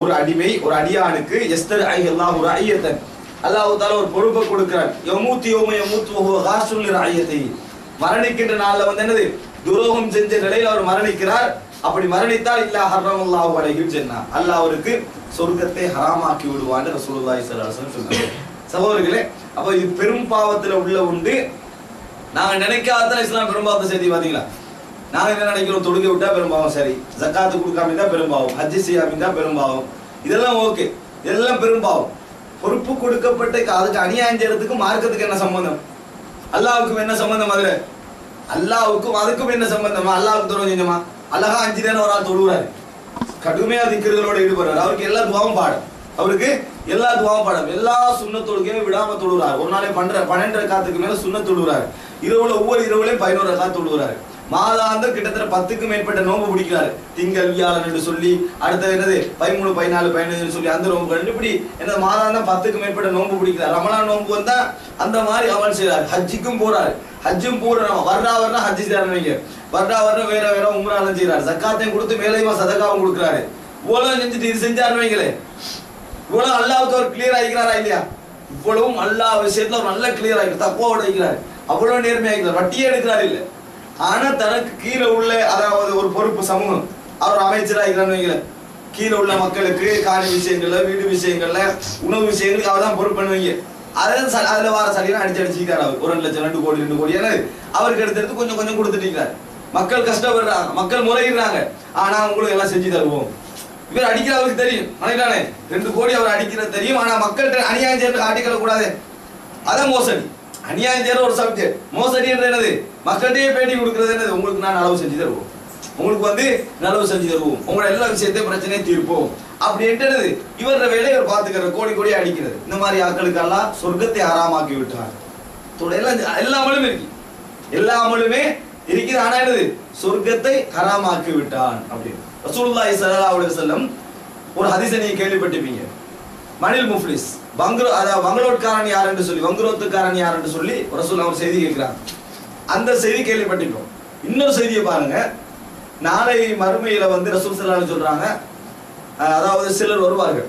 ஒரு அடிமை ஒரு அடியானுக்கு எஸ்தர் ஐ அல்லாஹ் ஒரு ஐயத்தன் அல்லாஹ் தால ஒரு பொறுப்பை கொடுக்கிறான் யமூத்தி யோம யமூத்து வஹுவ காசுல் ஐயத்தை மரணிக்கின்ற நாள்ல வந்து என்னது துரோகம் செஞ்ச நிலையில் அவர் மரணிக்கிறார் அப்படி மரணித்தால் இல்லா ஹர்ரம் அல்லாஹ் அலைஹி ஜன்னா அல்லாஹ் அவருக்கு சொர்க்கத்தை ஹராமாக்கி விடுவான்னு ரசூலுல்லாஹி ஸல்லல்லாஹு அலைஹி வஸல்லம் சொன்னாங்க சகோதரர்களே அப்ப இது பெரும் பாவத்துல உள்ள உண்டு நாங்க நினைக்காத இஸ்லாம் பெரும்பாவத்தை செய்தி பாத்தீங்களா நாங்க என்ன நினைக்கிறோம் தொழுகை விட்டா பெரும்பாவம் சரி ஜக்காத்து கொடுக்காம இருந்தா பெரும்பாவம் ஹஜ்ஜி செய்யாம இருந்தா பெரும்பாவம் இதெல்லாம் ஓகே இதெல்லாம் பெரும்பாவம் பொறுப்பு கொடுக்கப்பட்ட அதுக்கு அநியாயம் செய்யறதுக்கு மார்க்கத்துக்கு என்ன சம்பந்தம் அல்லாவுக்கும் என்ன சம்பந்தம் அதுல அல்லாவுக்கும் அதுக்கும் என்ன சம்பந்தமா அல்லாவுக்கு துரோகம் செஞ்சோமா அழகா அஞ்சு நேரம் ஒரு ஆள் தொழுகிறாரு கடுமையா திக்கர்களோட ஈடுபடுறாரு அவருக்கு எல்லா துவாவும் பாடம் அவருக்கு எல்லா துவாவும் பாடம் எல்லா சுண்ண தொழுகையும் விடாம தொழுகிறார் ஒரு நாளே பண்ற பன்னெண்டரை காத்துக்கு மேல சுண்ண தொழுகிறாரு இரவுல ஒவ்வொரு இரவுலையும் பதினோரு காத்து தொழுகிறாரு மாதாந்தம் கிட்டத்தட்ட பத்துக்கும் மேற்பட்ட நோன்பு பிடிக்கிறாரு திங்கள் வியாழன் என்று சொல்லி அடுத்தது என்னது பதிமூணு பதினாலு பதினஞ்சு சொல்லி அந்த நோன்பு இப்படி என்ன மாதாந்தம் பத்துக்கும் மேற்பட்ட நோன்பு பிடிக்கிறார் ரமலான் நோன்பு வந்தா அந்த மாதிரி அமல் செய்றாரு ஹஜ்ஜுக்கும் போறாரு ஹஜ்ஜும் பூரண வர்றா வர்றா ஹஜ்ஜி செய்யறாரு நீங்க வர்றா வர்றா வேற வேற உம்ராலம் செய்யறாரு ஜக்காத்தையும் கொடுத்து மேலையுமா சதகாவும் கொடுக்குறாரு இவ்வளவு செஞ்சுட்டு இது செஞ்சாரு வைங்களே இவ்வளவு அல்லாவுக்கு அவர் கிளியர் ஆகிக்கிறாரா இல்லையா இவ்வளவும் அல்லாஹ் விஷயத்துல அவர் நல்ல கிளியர் ஆகிக்கிறார் தப்போட வைக்கிறார் அவ்வளவு நேர்மையாகிறார் வட்டியே எடுக்கிறார் இல்ல ஆனா தனக்கு கீழே உள்ள அதாவது ஒரு பொறுப்பு சமூகம் அவர் அமைச்சராகிறான்னு வைங்களேன் கீழே உள்ள மக்களுக்கு காணி விஷயங்கள்ல வீடு விஷயங்கள்ல உணவு விஷயங்களுக்கு அவர் தான் பொறுப்பு பண்ணுவீங்க அதில் ச- அதுல வர சரியெல்லாம் அடிச்சு அடிச்சுக்கிறார் அவர் ஒரு ரெண்டு லட்சம் ரெண்டு கோடி ரெண்டு கோடி ஏன்னா அவருக்கு எடுத்து எடுத்து கொஞ்சம் கொஞ்சம் கொடுத்துட்டு இருக்கிறார் மக்கள் கஷ்டப்படுறாங்க மக்கள் முறையிடுறாங்க ஆனா உங்களுக்கு எல்லாம் செஞ்சு தருவோம் இவர் அடிக்கிற அவருக்கு தெரியும் நினைக்கிறானே ரெண்டு கோடி அவர் அடிக்கிறது தெரியும் ஆனா மக்கள்கிட்ட அநியாயம் செய்யறது காட்டிக்கல கூடாது அதான் மோசடி அநியாயம் செய்யற ஒரு சப்ஜெக்ட் மோசடி என்ற என்னது மக்கள்கிட்டயே பேட்டி கொடுக்கிறது என்னது உங்களுக்கு நான் அளவு செஞ்சு தருவோம் உங்களுக்கு வந்து நலவு செஞ்சு தருவோம் உங்களோட எல்லா விஷயத்தையும் பிரச்சனையை தீர்ப்போம் அப்படி என்னது இவர வேலையை இவர் பார்த்துக்கிறது கோடி கோடியா அடிக்கிறது இந்த மாதிரி ஆட்களுக்கெல்லாம் சொர்க்கத்தை ஆறாமாக்கி விட்டார் இதோட எல்லாம் எல்லா அமலும் இருக்கு எல்லா அமலுமே இருக்குது ஆனா என்னது சொர்க்கத்தை ஹராமாக்கி விட்டான் அப்படின்னு ரசூலுல்லாஹி ஸல்லல்லாஹு அலைஹி வஸல்லம் ஒரு ஹதீஸை நீங்க கேள்விப்பட்டிருப்பீங்க மணில் முஃப்லிஸ் வங்குரோ அதாவது வங்களோட்காரன் யார் என்று சொல்லி வங்குரோத்துக்காரன் யார் என்று சொல்லி ரசூல் அவர் செய்தி கேட்கிறாங்க அந்த செய்தி கேள்விப்பட்டிருக்கோம் இன்னொரு செய்தியை பாருங்க நாளை மறுமையில வந்து ரசூல் ஸல்லல்லாஹு சொல்றாங்க அஹ், அதாவது சிலர் வருவார்கள்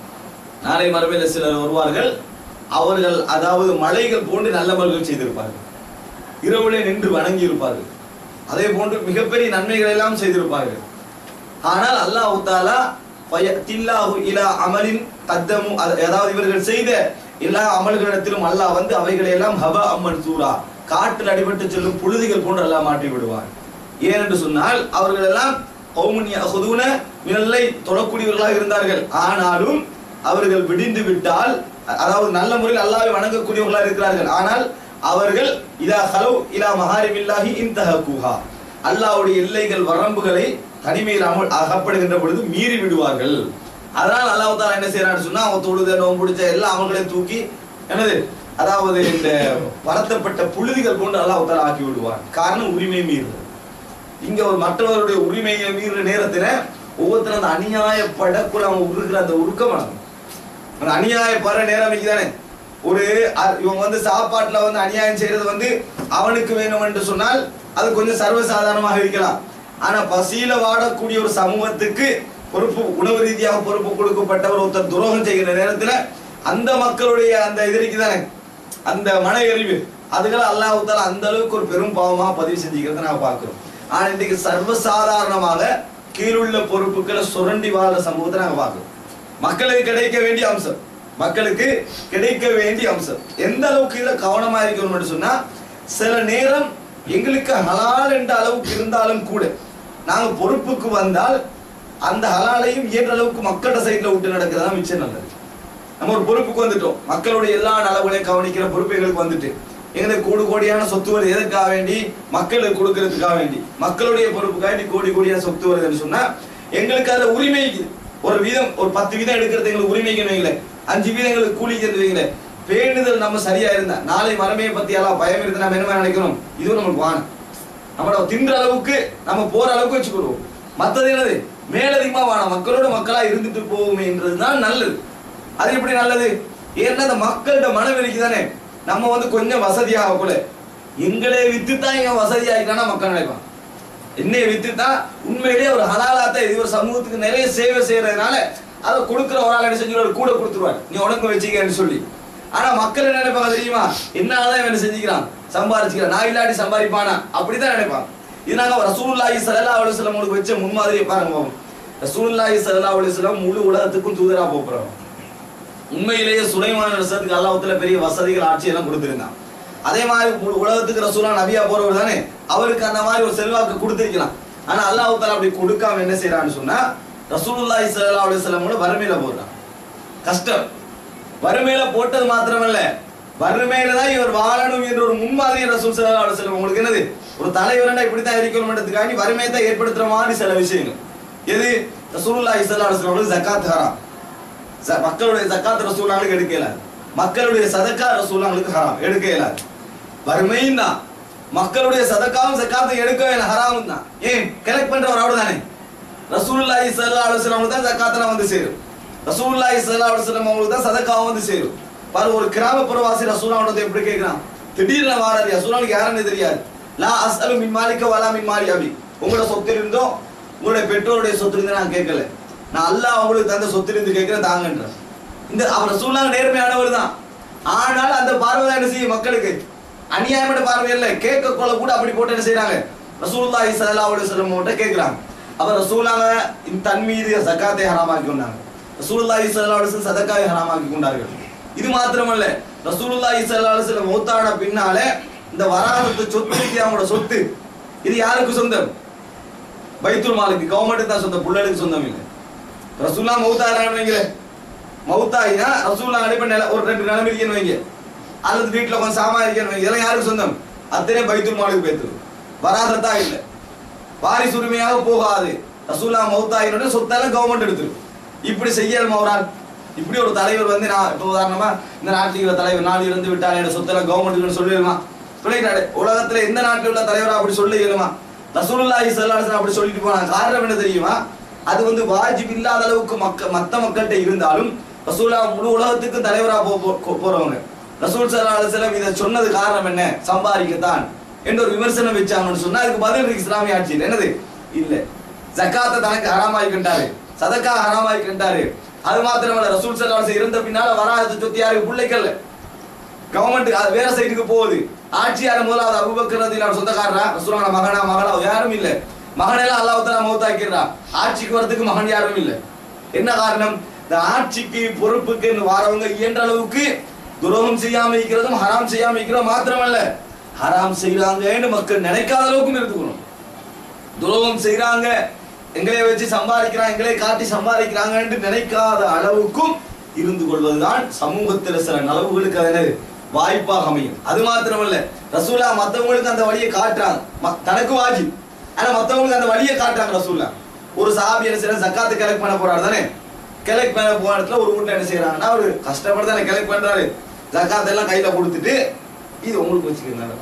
நாளை மறுமையில சிலர் வருவார்கள் அவர்கள் அதாவது மலைகள் போன்று நல்லமல்கள் செய்திருப்பார்கள் இரவுலே நின்று வணங்கி இருப்பார்கள் அதே போன்று மிகப்பெரிய நன்மைகள் எல்லாம் செய்திருப்பார்கள் ஆனால் அல்லாஹ் தாலா தில்லாஹு இலா அமலின் கத்தமு அது- அதாவது இவர்கள் செய்த எல்லா அமல்களிடத்திலும் அல்லாஹ் வந்து அவைகளை எல்லாம் ஹபா அம்மன் சூரா காற்றில் அடிபட்டு செல்லும் புழுதிகள் போன்று அல்லாஹ் மாற்றி விடுவார் ஏனென்று சொன்னால் அவர்கள் எல்லாம் கௌமுனிய ஹுதுன மினல்லை தொழக்கூடியவர்களாக இருந்தார்கள் ஆனாலும் அவர்கள் விடிந்து விட்டால் அ- அதாவது நல்ல முறையில் அல்லாஹ்வை வணங்கக்கூடியவர்களாக இருக்கிறார்கள் ஆனால் அவர்கள் இதா ஹலவ் இலா மஹாரிமில்லாஹி இன்தஹகுஹா அல்லாஹ்வுடைய எல்லைகள் வரம்புகளை தனிமையில் அமல் அகப்படுகின்ற பொழுது மீறி விடுவார்கள் அதனால் அல்லாஹ் தாலா என்ன செய்யறான்னு சொன்னா அவங்க தொழுத நோம்பு பிடிச்ச எல்லா அமல்களையும் தூக்கி என்னது அதாவது இந்த பரத்தப்பட்ட புழுதிகள் கொண்டு அல்லாஹ் தாலா ஆக்கி விடுவார் காரணம் உரிமை மீறுதல் இங்க ஒரு மற்றவருடைய உரிமையை மீறுற நேரத்துல ஒவ்வொருத்தரும் அந்த அநியாயப்படக்குள்ள அவங்க உருகிற அந்த உருக்கம் வழங்கும் அந்த அநியாயப்படுற நேரம் தானே ஒரு அ- இவன் வந்து சாப்பாட்டுல வந்து அநியாயம் செய்யறது வந்து அவனுக்கு வேணும் என்று சொன்னால் அது கொஞ்சம் சர்வசாதாரணமாக இருக்கலாம் ஆனா பசியில வாடக்கூடிய ஒரு சமூகத்துக்கு பொறுப்பு உணவு ரீதியாக பொறுப்பு கொடுக்கப்பட்டவர் ஒருத்தர் துரோகம் செய்கிற நேரத்துல அந்த மக்களுடைய அந்த இது இருக்குதானே அந்த மன எறிவு அதுகளை அல்லாஹ் தாலா அந்த அளவுக்கு ஒரு பெரும் பாவமா பதிவு செஞ்சுக்கிறத நாங்க பார்க்கிறோம் ஆனா இன்னைக்கு சர்வசாதாரணமாக கீழுள்ள பொறுப்புகளை சுரண்டி வாழ்ற சமூகத்தை நாங்க பார்க்கிறோம் மக்களுக்கு கிடைக்க வேண்டிய அம்சம் மக்களுக்கு கிடைக்க வேண்டிய அம்சம் எந்த அளவுக்கு இதுல கவனமா இருக்கணும்னு சொன்னா சில நேரம் எங்களுக்கு ஹலால் என்ற அளவுக்கு இருந்தாலும் கூட நாங்க பொறுப்புக்கு வந்தால் அந்த ஹலாலையும் இயன்ற அளவுக்கு மக்களோட சைட்ல விட்டு நடக்கிறதா மிச்சம் நல்லது நம்ம ஒரு பொறுப்புக்கு வந்துட்டோம் மக்களுடைய எல்லா நலவுகளையும் கவனிக்கிற பொறுப்பு எங்களுக்கு வந்துட்டு எங்களுக்கு கோடி கோடியான சொத்து வருது எதற்காக வேண்டி மக்களுக்கு கொடுக்கறதுக்காக வேண்டி மக்களுடைய பொறுப்புக்காக வேண்டி கோடி கோடியான சொத்து வருதுன்னு சொன்னா எங்களுக்கு அதுல உரிமை இருக்குது ஒரு வீதம் ஒரு பத்து வீதம் எடுக்கிறது எங்களுக்கு உரிமைக்குன்னு வைங்களேன் அஞ்சு வீதம் எங்களுக்கு கூலிக்கு வைங்களேன் பேணுதல் நம்ம சரியா இருந்தா நாளை மரமையை பத்தி எல்லாம் பயம் இருந்து நம்ம என்ன நினைக்கிறோம் இதுவும் நமக்கு வாணும் நம்மள தின்ற அளவுக்கு நம்ம போற அளவுக்கு வச்சுக்கிடுவோம் மத்தது என்னது மேலதிகமா வானம் மக்களோட மக்களா இருந்துட்டு போவோமேன்றது தான் நல்லது அது எப்படி நல்லது ஏன்னா அந்த மக்களோட மனம் இருக்குதானே நம்ம வந்து கொஞ்சம் வசதியாக கூட எங்களே வித்து தான் இவன் வசதி ஆகிட்டானா மக்கள் நினைப்பான் என்னைய வித்து தான் உண்மையிலேயே ஒரு ஹலாலாத்த இது ஒரு சமூகத்துக்கு நிறைய சேவை செய்யறதுனால அதை கொடுக்குற ஒரு ஆள் என்ன செஞ்சுருவாரு கூட கொடுத்துருவார் நீ உனக்கு வச்சுக்கன்னு சொல்லி ஆனா மக்கள் என்ன நினைப்பாங்க தெரியுமா என்னாலதான் இவன் செஞ்சுக்கிறான் சம்பாதிச்சுக்கிறான் நான் இல்லாட்டி சம்பாதிப்பானா அப்படிதான் நினைப்பாங்க இது நாங்க ரசூலுல்லாஹி ஸல்லல்லாஹு அலைஹி வஸல்லம் உங்களுக்கு வச்ச முன்மாதிரியை பாருங்க பாப்போம். ரசூலுல்லாஹி ஸல்லல்லாஹு அலைஹி வஸல்லம் முழு உலகத்துக்கும் தூதரா போறாங்க உண்மையிலேயே சுலைமான அரசத்துக்கு அல்லாஹ்வுல பெரிய வசதிகள் ஆட்சி எல்லாம் கொடுத்திருந்தான் அதே மாதிரி முழு உலகத்துக்கு ரசூலா நபியா போறவர் தானே அவருக்கு அந்த மாதிரி ஒரு செல்வாக்கு கொடுத்திருக்கலாம் ஆனா அல்லாஹ் தாலா அப்படி கொடுக்காம என்ன செய்யறான்னு சொன்னா ரசூலுல்லாஹி ஸல்லல்லாஹு அலைஹி வஸல்லம் வறுமையில போடுறான் கஷ்டம் வறுமையில போட்டது மாத்திரமல்ல வறுமையில தான் இவர் வாழணும் என்ற ஒரு முன்மாதிரி ரசூல் ஸல்லல்லாஹு அலைஹி வஸல்லம் உங்களுக்கு என்னது ஒரு தலைவரண்டா இப்படி தான் இருக்கணும்ன்றதுக்காண்டி வறுமையை தான் ஏற்படுத்துற மாதிரி சில விஷயங்கள் எது ரசூலுல்லாஹி ஸல்லல்லாஹு அலைஹி வஸல்லம் ஜகாத் ஹராம் ச- மக்களுடைய ஜக்காத் ரசூலாங்களுக்கு எடுக்க இயலாது மக்களுடைய சதக்கா ரசூலாங்களுக்கு ஹராம் எடுக்க இயலாது வறுமையும் தான் மக்களுடைய சதக்காவும் ஜக்காத்தும் எடுக்க வேணும் ஹராமும் தான் ஏன் கலெக்ட் பண்றவர் அவரு தானே ரசூலுல்லாஹி ஸல்லல்லாஹு அலைஹி வஸல்லம் தான் ஜக்காத்தெல்லாம் வந்து சேரும் ரசூலுல்லாஹி ஸல்லல்லாஹு அலைஹி வஸல்லம் அவங்களுக்கு தான் சதக்காவும் வந்து சேரும் பாரு ஒரு கிராமப்புறவாசி ரசூலாவோட எப்படி கேட்கிறான் திடீர்னு வாராது ரசூலாவுக்கு யாருன்னு தெரியாது லா அஸ்அலு மின் மாலிக்க வலா மின் மாலி அபி உங்களோட சொத்து இருந்தோ உங்களுடைய பெற்றோருடைய சொத்து இருந்து நான் கேட்கல நான் அல்லாஹ் உங்களுக்கு தந்த சொத்து இருந்து கேட்கிறேன் தாங்கன்ற இந்த அவர் ரசூலுல்லாஹ் நேர்மையானவர் தான் ஆனால் அந்த பார்வை தான் என்ன செய்யும் மக்களுக்கு அநியாயமான பார்வை இல்ல கேட்க கொள்ள கூட அப்படி போட்டு என்ன செய்றாங்க ரசூலுல்லாஹி ஸல்லல்லாஹு அலைஹி வஸல்லம் கிட்ட கேக்குறாங்க அப்ப ரசூலாங்க இந்த தன் மீது சக்காத்தை ஹராமாக்கி கொண்டாங்க ரசூலுல்லாஹி ஸல்லல்லாஹு அலைஹி வஸல்லம் சதக்காவை ஹராமாக்கி கொண்டார்கள் இது மாத்திரமல்ல ரசூலுல்லாஹி ஸல்லல்லாஹு அலைஹி வஸல்லம் மௌத்தான பின்னாலே இந்த வராகத்து சொத்து இருக்கு அவங்களோட சொத்து இது யாருக்கு சொந்தம் பைத்துல் மாலுக்கு கவர்மெண்ட் தான் சொந்தம் புள்ளலுக்கு சொந்தம் இல்லை ரசூல்லா மௌத்தாரான்னு வைங்களே மௌத்தாயினா ரசூல்லா அனுப்ப நில ஒரு ரெண்டு நிலம் இருக்கேன்னு வைங்க அல்லது வீட்டுல கொஞ்சம் சாமான் இருக்கேன்னு வைங்க இதெல்லாம் யாருக்கு சொந்தம் அத்தனை பைத்துல் மாலுக்கு பேத்து வராதத்தா இல்லை வாரிசு உரிமையாக போகாது ரசூல்லா மௌத்தாயினோட சொத்தெல்லாம் கவர்மெண்ட் எடுத்துரு இப்படி செய்யணும் அவரால் இப்படி ஒரு தலைவர் வந்து நான் இப்போ உதாரணமா இந்த நாட்டில் இருக்கிற தலைவர் நாடு இறந்து விட்டால் என் சொத்தெல்லாம் கவர்மெண்ட் சொல்லிடுமா சொல்லிக்கிறாரு உலகத்துல எந்த நாட்டில் உள்ள தலைவரா அப்படி சொல்லி இயலுமா ரசூலுல்லாஹி ஸல்லல்லாஹு அலைஹி வஸல்லம் அப்படி சொல்லிட்டு போனாங்க காரணம் என்ன தெரியுமா அது வந்து வாஜிப் இல்லாத அளவுக்கு மக்க மத்த மக்கள்கிட்ட இருந்தாலும் ரசூலா முழு உலகத்துக்கும் தலைவரா போ போ- போறவங்க ரசூல் ஸல்லல்லாஹு அலைஹி வஸல்லம் இதை சொன்னது காரணம் என்ன சம்பாதிக்கத்தான் என்ற ஒரு விமர்சனம் வச்சாங்கன்னு சொன்னா அதுக்கு பதில் இருக்கு இஸ்லாமிய ஆட்சியில் என்னது இல்ல ஜக்காத்தை தனக்கு ஹராமாக்கிட்டாரு சதக்கா ஹராமாக்கிட்டாரு அது மாத்திரமல்ல ரசூல் ஸல்லல்லாஹு அலைஹி வஸல்லம் இருந்த பின்னால வராத சொத்து யாருக்கு பிள்ளைக்கல்ல கவர்மெண்ட் வேற சைடுக்கு போகுது ஆட்சியார் முதலாவது அபுபக்கர் ரதியல்லாஹு சொந்தக்காரரா ரசூலுல்லாஹ் மகனா மகளா யாரும் இல்ல மகனெல்லாம் அல்லாஹ் தஆலா மௌத்தாக்கிடுறா ஆட்சிக்கு வரதுக்கு மகன் யாரும் இல்ல என்ன காரணம் இந்த ஆட்சிக்கு பொறுப்புக்கு வாரவங்க இயன்ற அளவுக்கு துரோகம் செய்யாம இருக்கிறதும் ஹராம் செய்யாம இருக்கிறதும் மாத்திரமல்ல ஹராம் செய்யறாங்கன்னு மக்கள் நினைக்காத அளவுக்கும் இருந்துக்கணும் துரோகம் செய்றாங்க எங்களை வச்சு சம்பாதிக்கிறாங்க எங்களை காட்டி சம்பாதிக்கிறாங்கன்னு நினைக்காத அளவுக்கும் இருந்து கொள்வதுதான் சமூகத்தில் சில நலவுகளுக்கு அது என்னது? வாய்ப்பாக அமையும் அது மாத்திரமல்ல ரசூலா மத்தவங்களுக்கு அந்த வழியை காட்டுறாங்க ம- தனக்கு வாஜி ஆனா மத்தவங்களுக்கு அந்த வழியை காட்டுறாங்க ரசூலா ஒரு சாபி என்ன செய்யறாங்க ஜக்காத்து கலெக்ட் பண்ண போறாரு தானே கலெக்ட் பண்ண போன இடத்துல ஒரு வீட்டுல என்ன செய்யறாங்கன்னா அவரு கஷ்டப்பட்டு தானே கலெக்ட் பண்றாரு ஜக்காத் எல்லாம் கையில கொடுத்துட்டு இது உங்களுக்கு வச்சுக்கோங்க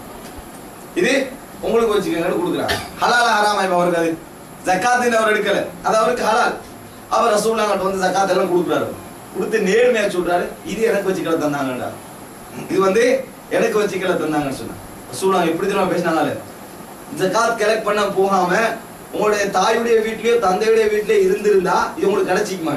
இது உங்களுக்கு வச்சுக்கோங்கன்னு கொடுக்குறாங்க ஹலால ஹராமா இப்ப அவருக்கு அது ஜக்காத்துன்னு அவர் எடுக்கல அது அவருக்கு ஹலால் அவர் ரசூல்லாங்கிட்ட வந்து ஜக்காத் எல்லாம் கொடுக்குறாரு கொடுத்து நேர்மையா சொல்றாரு இது எனக்கு வச்சுக்கல தந்தாங்கடா இது வந்து எனக்கு வச்சுக்கல தந்தாங்கன்னு சொன்னா ரசூல்லா எப்படி தெரியுமா பேசினாங்களே ஜக்காத் கலெக்ட் பண்ண போகாம உங்களுடைய தாயுடைய வீட்லயோ தந்தையுடைய வீட்லயோ இருந்திருந்தா இது உங்களுக்கு கிடைச்சிக்குமா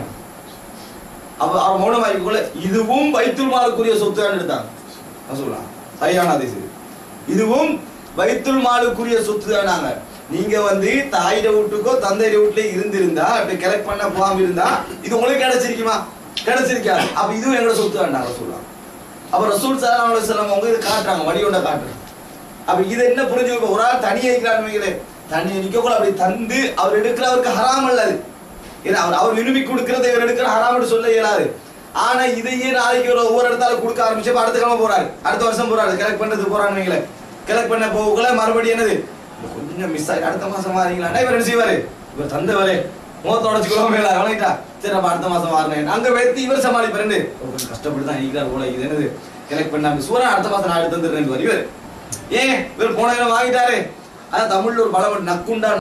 அப்ப அவர் மௌனமாக்கிக்கொள்ள இதுவும் வைத்துல் மாலுக்குரிய சொத்து தான் எடுத்தாங்க ரசூல்லா சரியான அதிசயம் இதுவும் வைத்துல் மாலுக்குரிய சொத்து தான் நாங்க நீங்க வந்து தாயிட வீட்டுக்கோ தந்தையிட வீட்டுல இருந்திருந்தா அப்படி கலெக்ட் பண்ண போகாம இருந்தா இது உங்களுக்கு கிடைச்சிருக்குமா கிடைச்சிருக்காது அப்ப இதுவும் எங்களோட சொத்து தான் நாங்க சொல்லலாம் அப்ப ரசூல் சலாம் அலுவலம் அவங்க இது காட்டுறாங்க வழியோட காட்டுறாங்க அப்ப இது என்ன புரிஞ்சு ஒரு ஆள் தனியே இருக்கிறான்னு வைங்களேன் தனியை நிக்கக்குள்ள அப்படி தந்து அவர் எடுக்கிறவருக்கு ஹராம் அல்ல அது ஏன்னா அவர் அவர் விரும்பி கொடுக்கறதை இவர் எடுக்கிற ஹராம்னு சொல்ல இயலாது ஆனா இதையே நாளைக்கு ஒரு ஒவ்வொரு இடத்தால கொடுக்க ஆரம்பிச்சு அப்ப அடுத்த கிழமை போறாரு அடுத்த வருஷம் போறாரு கலெக்ட் பண்றது போறான்னு வைங்களேன் கலெக்ட் பண்ண போகக்குள்ள மறுபடியும் என்னது கொஞ்சம் மிஸ் ஆகி அடுத்த மாசம் மாறீங்களா இவர் என்ன செய்வாரு இவர் தந்தவரே முகத்தை உடச்சுக்கோ மேல வணங்கிட்டா சரி அப்ப அடுத்த மாசம் மாறினேன் அங்க வைத்து இவர் சமாளிப்பாரு கொஞ்சம் கஷ்டப்பட்டு தான் இருக்கிறார் போல இது என்னது கலெக்ட் பண்ணாம சூரா அடுத்த மாசம் நான் எடுத்து வந்துடுறேன் இவர் ஏன் இவர் போன வாங்கிட்டாரு அதான் தமிழ்ல ஒரு பழமொழி நக்குண்டா